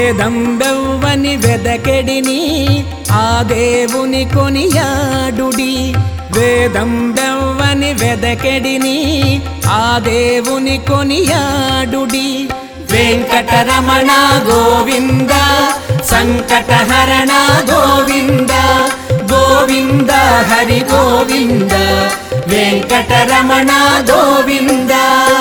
వేదం బెవ్వని వెదకెడిని ఆ దేవుని కొనియాడుడి వేదం బెవ్వని వెదకెడిని ఆ దేవుని కొనియాడుడి వెంకటరమణ గోవింద సంకటహరణ గోవింద గోవింద హరి గోవింద వెంకటరమణ గోవింద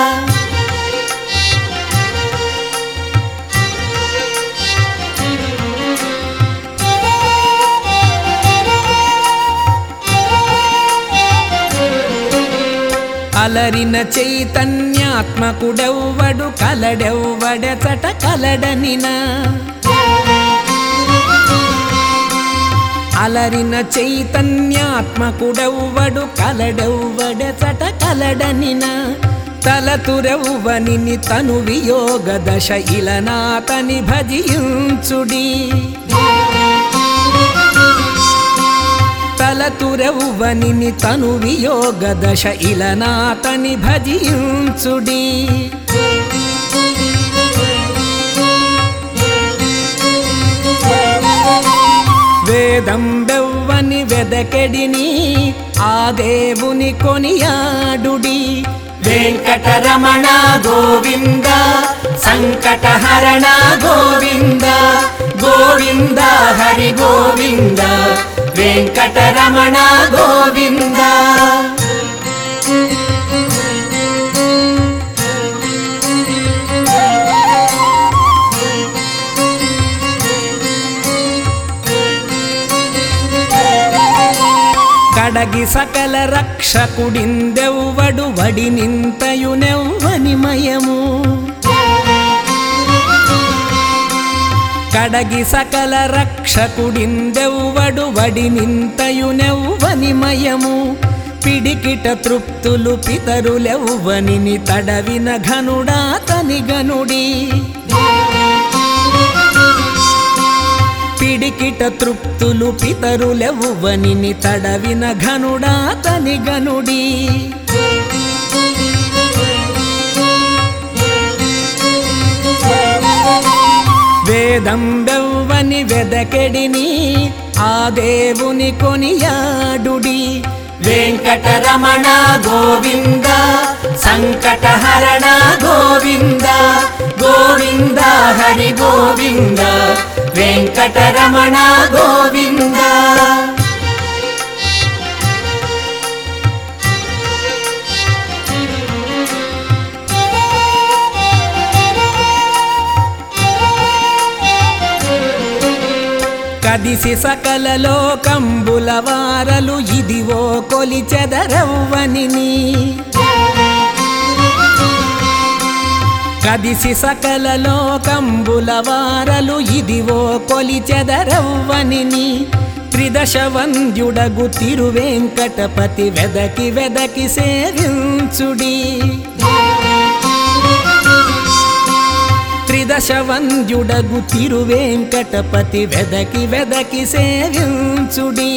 అలరిన చైతన్యాత్మకుడెవ్వడు కలడెవ్వడెచట కలడనిన అలరిన చైతన్యాత్మకుడెవ్వడు కలడెవ్వడెచట కలడనిన తలతురెవ్వనిని తను వియోగ దశ ఇలనాతని భజించుడి తలతురెవ్వనిని తను వియోగ దశ ఇలనాతని భజించుడి వేదం బెవ్వని వెదకెడిని ఆ దేవుని కొనియాడుడి వెంకటరమణ గోవింద సంకటహరణ గోవింద గోవింద హరి గోవింద వెంకటరమణ గోవింద కడగి సకల రక్షకుడిందెవ్వడు వడి నింతయునెవ్వని మయము కడగి సకల రక్షకుడిందెవ్వడు వడి నింతయునెవ్వని మయము పిడికిట తృప్తులు పితరులెవ్వనిని తడవిన ఘనుడా తని గనుడి పిడికిట తృప్తులు పితరులెవ్వనిని తడవిన ఘనుడా తని గనుడి వేదం బెవ్వని వెదకెడిని ఆ దేవుని కొనియాడుడి వెంకటరమణ గోవింద సంకటహరణ గోవింద గోవింద హరి గోవింద వెంకటరమణ గోవింద కదిసి సకల లోకంబుల వారలు ఇదివో కొలిచెదరవ్వనిని కదిసి సకల లోకంబుల వారలు ఇదివో కొలిచెదరవ్వనిని త్రిదశ వంద్యుడగు తిరువెంకటపతి వెదకి వెదకి సేవించుడి త్రిదశ వంద్యుడగు తిరువెంకటపతి వెదకి వెదకి సేవించుడి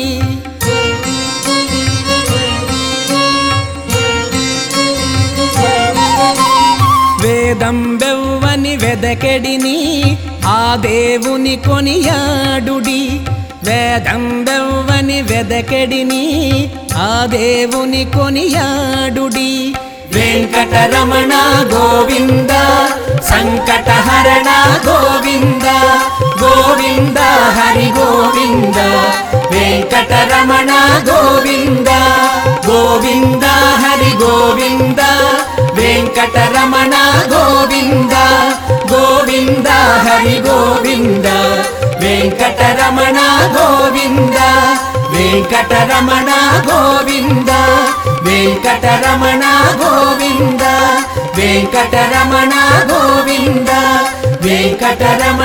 వేదం బెవ్వని వెదకెడిని ఆ దేవుని కొనియాడుడి వేదం బెవ్వని వెదకెడిని ఆ దేవుని కొనియాడుడి వెంకటరమణ గోవింద సంకటహరణ గోవింద గోవింద హరి గోవింద వెంకటరమణ గోవింద గోవింద హరి గోవింద వెంకటరమణ గోవింద గోవింద హరి గోవింద వెంకటరమణ గోవింద వెంకటరమణ గోవింద వెంకటరమణ గోవింద వెంకటరమణ గోవింద వెంకటరమణ